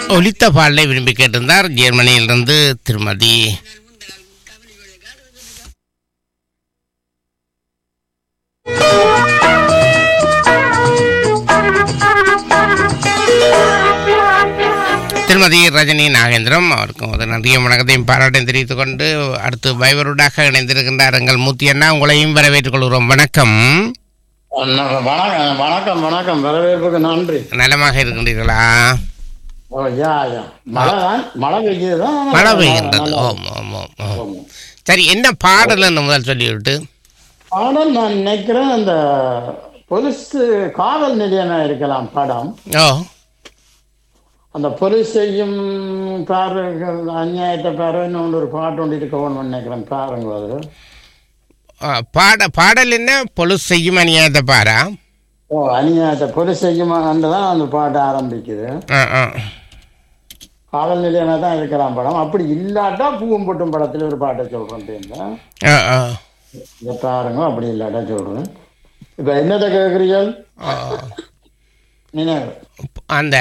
ஒலித்த பாடலை விரும்பி கேட்டிருந்தார் ஜெர்மனியிலிருந்து திருமதி திருமதி ரஜினி நாகேந்திரம் அவருக்கும் ஒரு நன்றிய வணக்கத்தையும் பாராட்டையும் தெரிவித்துக் கொண்டு அடுத்து பைவருடாக இணைந்திருக்கின்றார் எங்கள் மூர்த்தி அண்ணா உங்களையும் வரவேற்றுக் கொள்கிறோம் வணக்கம் வணக்கம் வணக்கம் வணக்கம் வரவேற்புக்கு நன்றி நலமாக இருக்கின்றீர்களா ஓ யா யா மழை தான் மழை பெய்யுதுதான் மழை பெய்கின்றது ஓம் ஓம் ஓம் ஓம் சரி என்ன பாடல்னு முதல் சொல்லிவிட்டு பாடல் நான் நினைக்கிறேன் அந்த போலீஸ் காவல் நிலையமா இருக்கலாம் படம் ஓ அந்த போலீஸ் செய்யும் பாருங்கள் அநியாயத்தை பாருன்னு ஒன்று ஒரு பாட்டு ஒன்று இருக்கணும்னு நினைக்கிறேன் பாருங்க அது ஆ, பாட பாடல் என்ன பொழு செய்யும் அநியாயத்தை பாரா ஓ அநியாயத்தை போலீஸ் செய்யும் தான் அந்த பாட்டு ஆரம்பிக்குது ஆ ஆ காவல் நிலையமா தான் இருக்கலாம் படம் அப்படி இல்லாட்டா பூவும் பொட்டும் படத்துல ஒரு பாட்டை சொல்றேன் ஆ ஆ இதை பாருங்க அப்படி இல்லாட்டா சொல்றேன் இப்ப என்னத்தை கேட்குறீர்கள் ஆ. நினைவு அந்த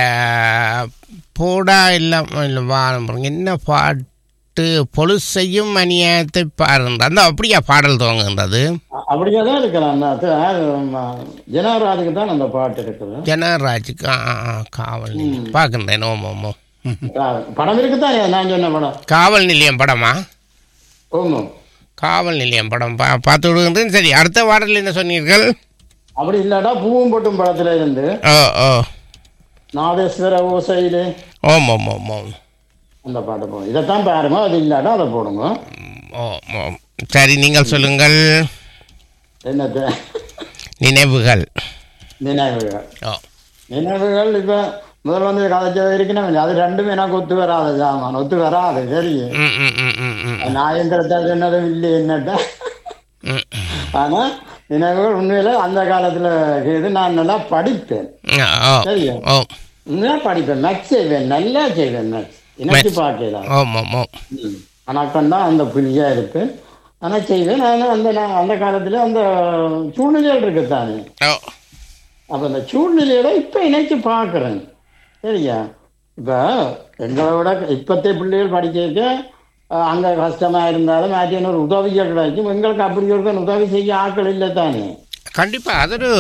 போடா இல்லாம இல்லை வாரம் என்ன பாட்டு பொழு செய்யும் அநியாயத்தை பாருங்க அந்த அப்படியா பாடல் துவங்குகின்றது அ- அப்படியே தான் இருக்கலாம் அந்த அது, அது, ம, ஜனராஜுக்கு தான் அந்த பாட்டு இருக்குது ஜனராஜுக்கு ஆ, ஆ, ஆ, காவல் நிலையம் பார்க்கின்றேன் ஓம் ஓம் ஓம் ம். ஆ, படம் இருக்குதான் நான் சொன்ன படம் காவல் நிலையம் படமா ஓமோ காவல் நிலையம் படம் பா பார்த்து விடுகின்றேன் சரி அடுத்த பாடல் என்ன சொன்னீர்கள் அப்படி இல்லாட்டா பூவும் பொட்டும் படத்துல இருந்து ஓ ஓ நாதேஸ்வர ஓசையிலே ஓம் ஓம் ஓம் ஓம் அந்த பாட்டு போடும் இதைத்தான் பாருங்க அது இல்லாட்டா அதை போடுங்க ஓம் ஓம் சரி நீங்கள் சொல்லுங்கள் என்னத்தை நினைவுகள் நினைவுகள் ஓ நினைவுகள் இப்ப முதல்ல வந்து கதைச்சது இருக்கணும் அது ரெண்டுமே எனக்கு ஒத்து வராது ஜாமான் ஒத்து வராது தெரியும் ம் ம் ம் ம் ம் நான் எந்திரத்தை சொன்னதும் இல்லை என்னட்ட ம் ஆனா நினைவுகள் உண்மையில அந்த காலத்துல இது நான் நல்லா படிப்பேன் ம். ஓ தெரியும் ஓ உண்மையா படிப்பேன் மேக்ஸ் செய்வேன் நல்லா செய்வேன் மேக்ஸ் இணைச்சு பார்க்கலாம் ஓம் ஓம் ஓம் கணக்கம் தான் அந்த புலியா இருப்பேன் ஆனா செய்வேன் ஆனா அந்த நான் அந்த காலத்துல அந்த சூழ்நிலைகள் இருக்குத்தானே ஓ அப்ப அந்த சூழ்நிலையோட இப்ப இணைச்சு பார்க்கிறேன் சரியா இப்ப எங்களை விட இப்பத்தே பிள்ளைகள் படிக்க அஹ், அங்க கஷ்டமா இருந்தாலும் மாற்றி ஒரு உதவிகள் கிடைக்கும் எங்களுக்கு அப்படி ஒரு உதவி செய்ய ஆட்கள் இல்லை தானே கண்டிப்பா அது ஒரு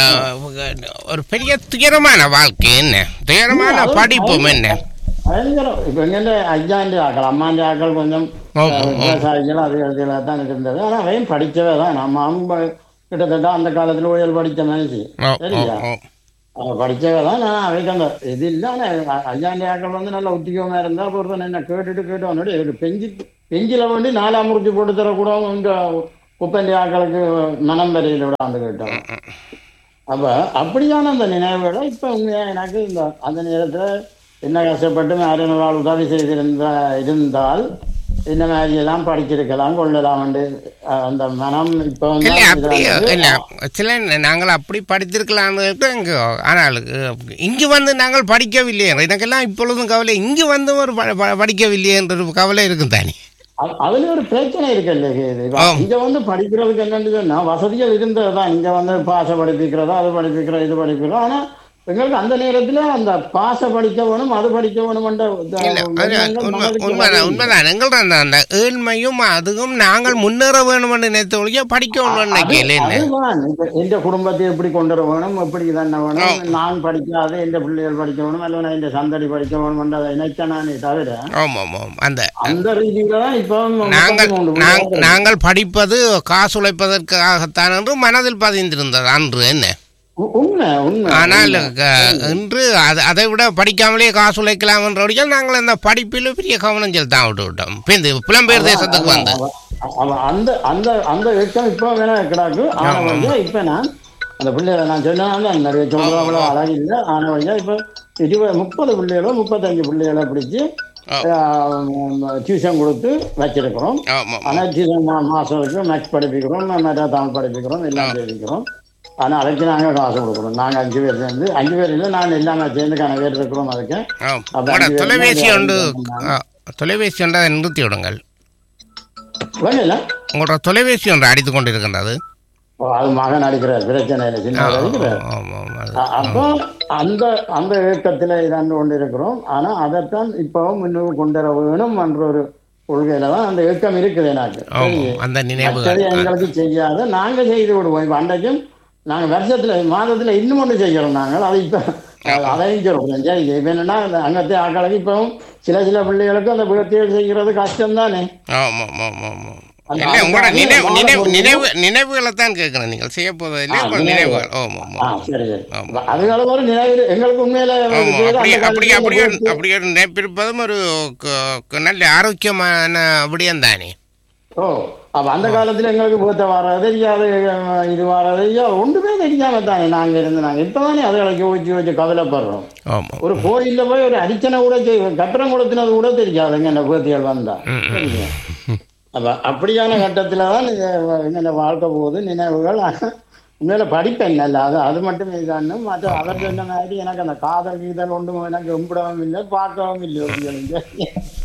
பெ- ஒரு பெரிய துயரமான வாழ்க்கை என்ன துயரமான படிப்பும் என்ன பயங்கரம் இப்ப எங்க ஐயாண்டி ஆக்கள் அம்மாண்டி ஆக்கள் கொஞ்சம் ஓ, அஹ், ஓ, ஓ. விவசாயிகள் அது இதுல தான் இருந்தது ஆனா அவையும் படிச்சவே தான் நம்ம அம்மா கிட்டத்தட்ட அந்த காலத்துல ஊழல் படிச்ச மனுஷி ஓ ஓ சரியா ஓ அவ படிச்சவே தான் நான் அவைக்கு அந்த இது இல்லை ஆனால் ஐயாண்டி ஆக்கள் வந்து நல்ல உத்தியோகமா இருந்தா ஒருத்தன் என்ன கேட்டுட்டு கேட்டு அவனோட ஒரு பெஞ்சி பெஞ்சில வேண்டி நாலாம் முறிச்சு போட்டு தரக்கூட இந்த உப்பண்டி ஆக்களுக்கு மனம் வரையில் விடாந்து கேட்டான் அப்ப அப்படியான அந்த நினைவுகளை இப்ப உண்மையா எனக்கு இந்த அந்த நேரத்துல என்ன கஷ்டப்பட்டு யாரும் ஒரு ஆள் உதவி செய்திருந்தா இருந்தால் இந்த மாதிரி எல்லாம் படிச்சிருக்கலாம் கொள்ளலாம் அந்த மனம் இப்ப வந்து இல்லை அப்படி இதாகுது. இல்லை சில நாங்கள் அப்படி படித்திருக்கலாம்னு இங்கே ஆனால் இங்கு வந்து நாங்கள் படிக்கவில்லையே எனக்கெல்லாம் இப்பொழுதும் கவலை இங்கு வந்து ஒரு ப- ப- படிக்கவில்லையே என்ற ஒரு கவலை இருக்கும் தானே அது- அதுல ஒரு பிரச்சனை இருக்கு இல்லையா இது இப்ப ஆம். இங்க வந்து படிக்கிறதுக்கு என்னன்னு சொன்னா வசதிகள் இருந்ததுதான் இங்க வந்து பாச படிப்பிக்கிறதோ அது படிப்பிக்கிறோம் இது படிப்பிக்கிறோம் ஆனா எங்களுக்கு அந்த நேரத்துல அந்த பாச படிக்க வேணும் அது படிக்க வேணும் இல்லை அது உண்மை உண்மைதான் உண்மைதான் எங்கள்ட்ட அந்த அந்த ஏழ்மையும் அதுவும் நாங்கள் முன்னேற வேணும் என்று நினைத்த ஒழிய படிக்க வேணும்னு நினைக்கல என்ன அதுதான் இப்ப எந்த குடும்பத்தை எப்படி கொண்டு வர வேணும் எப்படி தானே வேணும் நான் படிக்காத எந்த பிள்ளைகள் படிக்க வேணும் அல்லது நான் இந்த சந்தடி படிக்க வேணும் அதை நினைச்ச நானே தவிர ஆமாம் ஆமாம் அந்த அந்த ரீதியில தான் இப்போ நாங்கள் முப்பத்தி மூணு நாங்- நாங்கள் படிப்பது காசு உழைப்பதற்காகத்தான் என்று மனதில் பதிந்திருந்தது அன்று என்ன உ- உண்மை உண்மை ஆனால் க- இன்று அது அதை விட படிக்காமலே காசு உழைக்கலாம் என்றபடியால் நாங்கள் அந்த படிப்பில் பெரிய கவனம் செலுத்தாம விட்டு விட்டோம் இப்போ இந்த புலம்பெயர் தேசத்துக்கு வந்து அவ- அவ- அந்த அந்த அந்த எச்சம் இப்ப வேணா கிடாக்கு ஆன வழியா இப்ப நான் அந்த பிள்ளைகளை நான் சொன்னேன் நிறைய சொல்றவங்களோ அழகு இல்லை ஆன வழியா இப்ப இருபது முப்பது பிள்ளைகளோ முப்பத்தஞ்சு பிள்ளைகளை பிடிச்சு டியூஷன் கொடுத்து வச்சிருக்கிறோம் ஆமாம் ஆனா டியூஷன் மா மாசத்துக்கு மேக்ஸ் படிப்பிக்கிறோம் நிறைய தமிழ் படிப்பிக்கிறோம் எல்லாம் படிப்பிக்கிறோம் ஆனா அதுக்கு நாங்க காசு கொடுக்குறோம் நாங்க அஞ்சு பேர் சேர்ந்து அஞ்சு பேர் இல்லை நாங்க எல்லாமே சேர்ந்துக்கான பேர் இருக்கிறோம் அதுக்கு ஆம். அப்ப உங்களோட அஞ்சு பேர் தொலைபேசி தான் ஒன்று வேலை ஆ, தொலைபேசி ஒன்று அதை நிறுத்தி விடுங்கள் வேலையில உங்களோட தொலைபேசி ஒன்று அடித்து கொண்டு இருக்கின்றது ஓ, அது மகன் அடிக்கிறார் பிரச்சனை இல்லை சின்ன அடிக்கிறார் ஆமாம் ஆமாம் அது. அ- அப்போ அந்த அந்த இயக்கத்துல இதாண்டு கொண்டு இருக்கிறோம் ஆனா அதைத்தான் இப்பவும் முன்னுக்கு கொண்டு வர வேணும் என்ற ஒரு கொள்கையில தான் அந்த இயக்கம் இருக்குது எனக்கு ஆமாம் அந்த மற்றது நினைவுகள் எங்களுக்கு செய்யாத நாங்க செய்து விடுவோம் இப்ப அன்றைக்கும் நாங்க வருஷத்துல மாதத்துல இன்னும் ஒன்று செய்கிறோம் நாங்கள் அது இப்ப அதையும் சொல்றோம் சரி இப்ப என்னன்னா அந்த அங்கத்தை ஆக்களுக்கு இப்பவும் சில சில பிள்ளைகளுக்கு அந்த விபத்தியல் செய்கிறது கஷ்டம் தானே ஆமாம் ஆமாம் ஆமாம் அந்த இல்லை உங்களோட அது நினைவு வாழ நினைவு முடியும். நினைவு நினைவுகளை தான் கேட்குறேன் நீங்கள் செய்ய போவது இல்லை ஆ, உங்கள் நினைவுகள். நினைவுகள் ஆமாம் ஆ ஆமாம் சரி சரி ஆமா. அதுக்கால ஒரு நினைவு எங்களுக்கு உண்மையில ஒரு ஆமாம் செய்தி அப்படி அந்த அப்படி காலத்துல அப்படி ஒரு விபத்து- அப்படி ஒரு நினைப்பிருப்பதும் ஒரு க- க- நல்ல ஆரோக்கியமான விடயம் தானே ஓ அப்ப அந்த காலத்துல எங்களுக்கு பூத்த வர தெரியாது அஹ், இது வர தெரியாது ஒன்றுமே தெரியாம தானே நாங்க இருந்து நாங்க இப்பதானே அதுகளை யோசிச்சு யோசிச்சு கவலைப்படுறோம் ஆமாம் ஒரு கோயில்ல போய் ஒரு அடிச்சனை கூட செய்வோம் கட்டணம் கொடுத்தினது கூட தெரியாதுங்க இந்த பூத்திகள் வந்தா சரிங்க. அப்ப அப்படியான கட்டத்துல தான் இது என்னென்ன வாழ்க்கை போகுது நினைவுகள் உண்மையில படிப்பேன் நல்ல அது அது மட்டும் இதுதான் மற்ற அவர் சொன்ன மாதிரி எனக்கு அந்த காதல் கீதல் ஒன்றும் எனக்கு கும்பிடவும் இல்லை பார்க்கவும் இல்லை அப்படிங்க.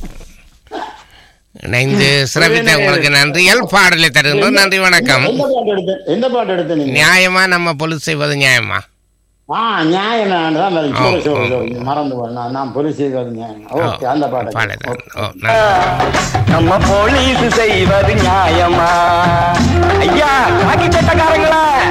இணைந்து சிறப்பித்த உங்களுக்கு நன்றிகள் பாடலை தருகின்றோம் நன்றி வணக்கம் எந்த பாட்டு எடுத்த எந்த பாட்டு எடுத்த நீங்க நியாயமா நம்ம பொலிஸ் செய்வது நியாயமா ஆ நியாயம் தான் சரி, சரி, சரி, சரி. மறந்து போனேன். நான் நான் போலீஸ் செய்வது நியாயம் ஓகே அந்த பாட்டு பாடலை தரு- ஓ நன்றி நம்ம போலீஸ் செய்வது நியாயமா ஐயா காக்கி சட்டக்காரங்களா